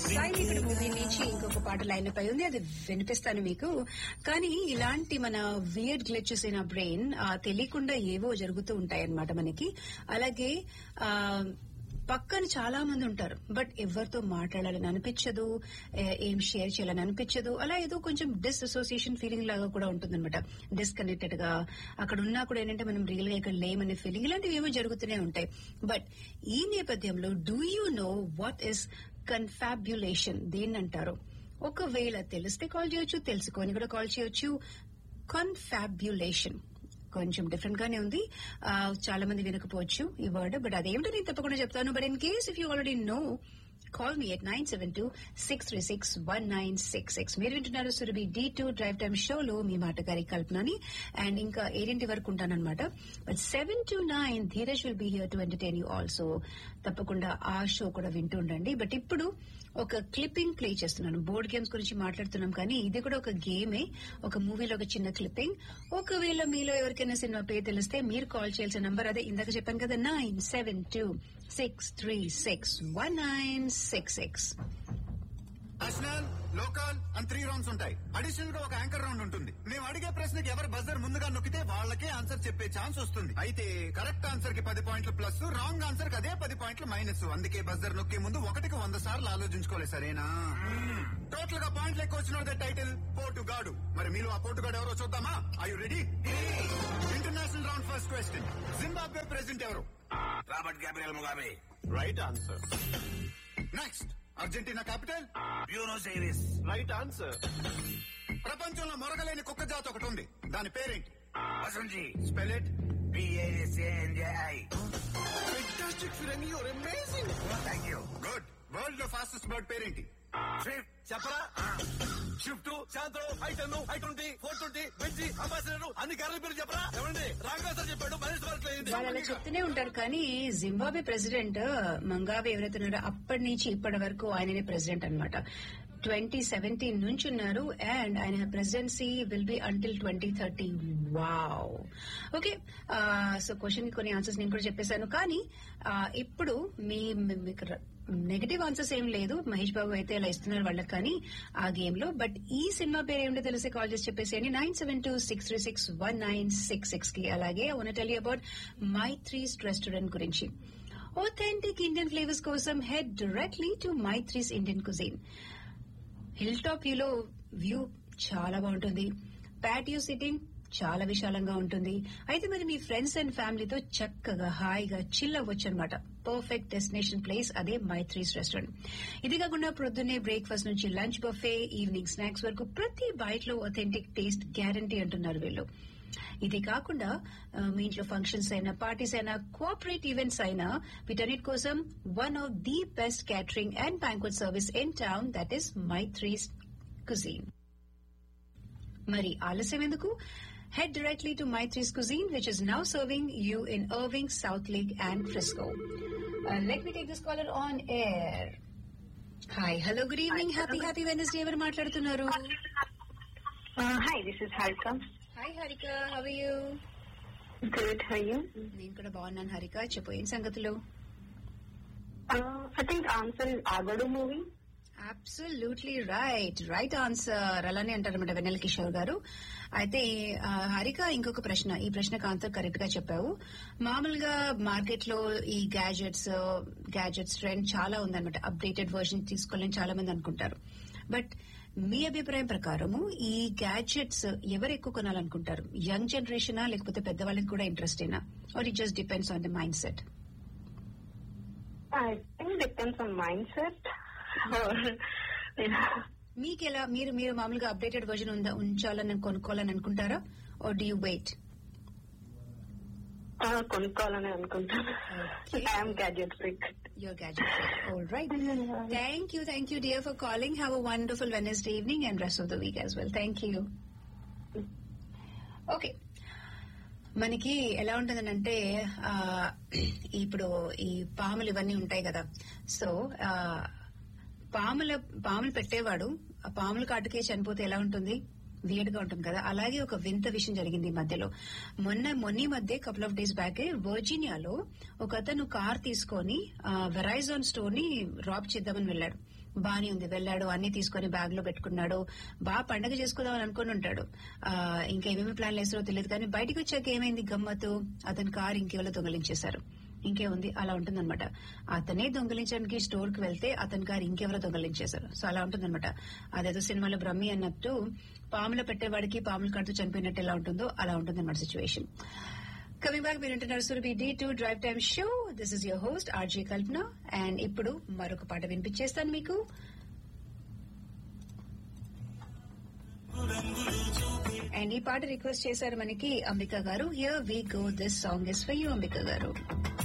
సైనికుడు మూవీ నుంచి ఇంకొక పాట లైన్ పై ఉంది అది వినిపిస్తాను మీకు కానీ ఇలాంటి మన వియర్డ్ గ్లిచెస్ ఇన్ బ్రెయిన్ తెలియకుండా ఏవో జరుగుతూ ఉంటాయి అన్నమాట మనకి అలాగే ఆ పక్కన చాలా మంది ఉంటారు బట్ ఎవరితో మాట్లాడాలని అనిపించదు ఏ- ఏం షేర్ చేయాలని అనిపించదు అలా ఏదో కొంచెం డిస్ అసోసియేషన్ ఫీలింగ్ లాగా కూడా ఉంటుందన్నమాట డిస్కనెక్టెడ్ గా అక్కడ ఉన్నా కూడా ఏంటంటే మనం రియల్ గా ఇక్కడ లేమనే ఫీలింగ్ ఇలాంటివి ఏమో జరుగుతూనే ఉంటాయి బట్ ఈ నేపథ్యంలో do you know what is confabulation దేన్ని అంటారు ఒకవేళ తెలిస్తే కాల్ చేయొచ్చు తెలుసుకొని కూడా కాల్ చేయొచ్చు కన్ఫాబ్యులేషన్ కొంచెం డిఫరెంట్ గానే ఉంది ఆ, చాలా మంది వినకపోవచ్చు ఈ వర్డ్ బట్ అదేమిటో నేను తప్పకుండా చెప్తాను but in case if you already know call me at nine seven two six three six one nine six six మీరు వింటున్నారు Surabhi the to drive time షోలో మీ మాటగారి కల్పనని అండ్ ఇంకా ఏడింటి వరకు ఉంటానన్నమాట but seven to nine Dheeraj will be here to entertain you also తప్పకుండా ఆ షో కూడా వింటూ ఉండండి బట్ ఇప్పుడు ఒక క్లిప్పింగ్ ప్లే చేస్తున్నాను బోర్డ్ గేమ్స్ గురించి మాట్లాడుతున్నాం కానీ ఇది కూడా ఒక గేమే ఒక మూవీలో ఒక చిన్న క్లిప్పింగ్ ఒకవేళ మీలో ఎవరికైనా సినిమా పేరు తెలిస్తే మీరు కాల్ చేయాల్సిన నంబర్ అదే ఇందాక చెప్పాను కదా nine seven two six three six one nine six six national local and three rounds ఉంటాయి అడిషనల్ గా ఒక యాంకర్ రౌండ్ ఉంటుంది మేము అడిగే ప్రశ్నకి ఎవరు బజర్ ముందుగా నొక్కితే వాళ్ళకే ఆన్సర్ చెప్పే ఛాన్స్ వస్తుంది అయితే కరెక్ట్ ఆన్సర్ కి పది పాయింట్లు ప్లస్ రాంగ్ ఆన్సర్ కి అదే పది పాయింట్లు మైనస్ అందుకే బజర్ నొక్కే ముందు ఒకటికి వంద సార్లు ఆలోచించుకోలేదు సరేనా టోటల్ గా పాయింట్లు ఎక్కువ వచ్చిన టైటిల్ పోటుగాడు మరి మీరు ఆ పోటుగాడు ఎవరో చూద్దామా I ready international round first question Zimbabwe president ఎవరు Robert Gabriel Mugabe right answer next Argentina capital Buenos iris right answer ప్రపంచంలో మొరగలేని కుక్క జాతి ఒకటి ఉంది దాని పేరేంటి వసంజీ spell it BASANJI fantastic ఫిరంగి your amazing thank you good world లో ఫాస్టెస్ట్ బర్డ్ పేరేంటి స్విఫ్ట్ చెప్పరా షిఫ్ట్ శాంతం high ten high twenty four twenty bench ambassador అన్ని కార్ల పేరు చెప్పరా ఏమండి రాంగా సార్ చెప్పాడు మనిషి వరకు అయింది వాళ్ళు అలా చెప్తూనే ఉంటారు కానీ జింబాబే ప్రెసిడెంట్ మంగావే ఎవరైతే ఉన్నారో అప్పటి నుంచి ఇప్పటి వరకు ఆయననే ప్రెసిడెంట్ అన్నమాట ట్వంటీ సెవెంటీన్ నుంచి ఉన్నారు అండ్ ఆయన presidency will be until twenty thirty wow okay so question కొన్ని ఆన్సర్స్ నేను కూడా చెప్పేశాను కానీ ఆ, ఇప్పుడు మీ మీ- మీకు నెగటివ్ ఆన్సర్స్ ఏం లేదు మహేష్ బాబు అయితే ఇలా ఇస్తున్నారు వాళ్ళకి కానీ ఆ గేమ్ లో బట్ ఈ సినిమా పేరు ఏమిటో తెలిసి కాల్ చేసి చెప్పేసేయండి nine seven two six three six one nine six six కి అలాగే one tell about Maitri's restaurant గురించి ఒథెంటిక్ ఇండియన్ ఫ్లేవర్స్ కోసం head directly to Maitri's Indian cuisine hill top వ్యూలో వ్యూ చాలా బాగుంటుంది ప్యాటియో సిట్టింగ్ చాలా విశాలంగా ఉంటుంది అయితే మరి మీ ఫ్రెండ్స్ అండ్ ఫ్యామిలీతో చక్కగా హాయిగా చిల్ అవ్వచ్చు అనమాట పర్ఫెక్ట్ డెస్టినేషన్ ప్లేస్ అదే మైత్రీస్ రెస్టారెంట్ ఇది కాకుండా ప్రొద్దున్నే బ్రేక్ఫాస్ట్ నుంచి లంచ్ బఫే ఈవినింగ్ స్నాక్స్ వరకు ప్రతి బైట్ లో ఒథెంటిక్ టేస్ట్ గ్యారంటీ అంటున్నారు వీళ్ళు ఇది కాకుండా ఆ, మీ ఇంట్లో ఫంక్షన్స్ అయినా పార్టీస్ అయినా కోఆపరేట్ ఈవెంట్స్ అయినా వీటన్నిటి కోసం one of the best catering and banquet service in town that is Maitri's cuisine మరి ఆలస్యం ఎందుకు head directly to Maitri's cuisine which is now serving you in Irving South Lake and Frisco let me take this caller on air hi hello good evening happy happy Wednesday ఎవరు మాట్లాడుతున్నారు Uh, hi, this is Harika. Hi Harika how you Good, how are you? నేను కూడా బాగున్నాను హరిక చెప్పు ఏం సంగతులు Uh, I think answer is Agadu movie. Absolutely right right answer అలానే అంటారన్నమాట వెన్నెల కిషోర్ గారు అయితే ఆ, హరిక ఇంకొక ప్రశ్న ఈ ప్రశ్నకు ఆన్సర్ కరెక్ట్ గా చెప్పావు మామూలుగా మార్కెట్ లో ఈ గ్యాజెట్స్ గ్యాజెట్స్ ట్రెండ్ చాలా ఉందన్నమాట అప్డేటెడ్ వర్షన్ తీసుకోవాలని చాలా మంది అనుకుంటారు బట్ మీ అభిప్రాయం ప్రకారము ఈ గ్యాడ్జెట్స్ ఎవరు ఎక్కువ కొనాలనుకుంటారు యంగ్ జనరేషనా లేకపోతే పెద్దవాళ్ళకి కూడా ఇంట్రెస్ట్ ఏనా or it just depends on the mindset I think depends on mindset. or, you know, మీకు ఎలా మీరు మీరు మామూలుగా అప్డేటెడ్ వర్జన్ ఉందా ఉంచాలని కొనుక్కోవాలని అనుకుంటారా or do you wait uh, కొనుక్కోవాలని అనుకుంటాను Okay. I'm gadget freak your gadget all right thank you thank you dear for calling have a wonderful wednesday evening and rest of the week as well thank you okay మనకి ఎలా ఉంటుందనంటే ఆ, ఇప్పుడు ఈ పాములు ఇవన్నీ ఉంటాయి కదా సో ఆ, పాముల పాములు పెట్టేవాడు ఆ పాముల కాటుకే చనిపోతే ఎలా ఉంటుంది వియర్డ్ గా ఉంటుంది కదా అలాగే ఒక వింత విషయం జరిగింది ఈ మధ్యలో మొన్న మొన్న ఈ మధ్య కపుల్ ఆఫ్ డేస్ బ్యాక్ వర్జీనియాలో ఒక అతను కార్ తీసుకొని వెరైజాన్ స్టోర్ ని రాబ్ చేద్దామని వెళ్ళాడు బానే ఉంది వెళ్ళాడు అన్ని తీసుకొని బ్యాగ్ లో పెట్టుకున్నాడు బాగా పండగ చేసుకుందాం అని అనుకుని ఉంటాడు ఆ, ఇంకా ఏమేమి ప్లాన్లు వేస్తారో తెలియదు కానీ బయటకు వచ్చాక ఏమైంది గమ్మత్తు అతని కారు ఇంకెవరో దొంగలించేశారు ఇంకేముంది అలా ఉంటుందన్నమాట అతనే దొంగలించడానికి స్టోర్ కి వెళ్తే అతని కారు ఇంకెవరో దొంగలించేశారు సో అలా ఉంటుందన్నమాట అదేదో సినిమాలో బ్రహ్మి అన్నట్టు పాములు పెట్టేవాడికి పాములు కడుతూ చనిపోయినట్టు ఎలా ఉంటుందో అలా ఉంటుందన్నమాట సిచ్యువేషన్ కమింగ్ బ్యాక్ మీరు వింటున్నారు Surabhi the to drive time show this is your host RJ Kalpana and ఇప్పుడు మరొక పాట వినిపించేస్తాను మీకు అండ్ ఈ పాట రిక్వెస్ట్ చేశారు మనకి Ambika garu here we go this song is for you Ambika గారు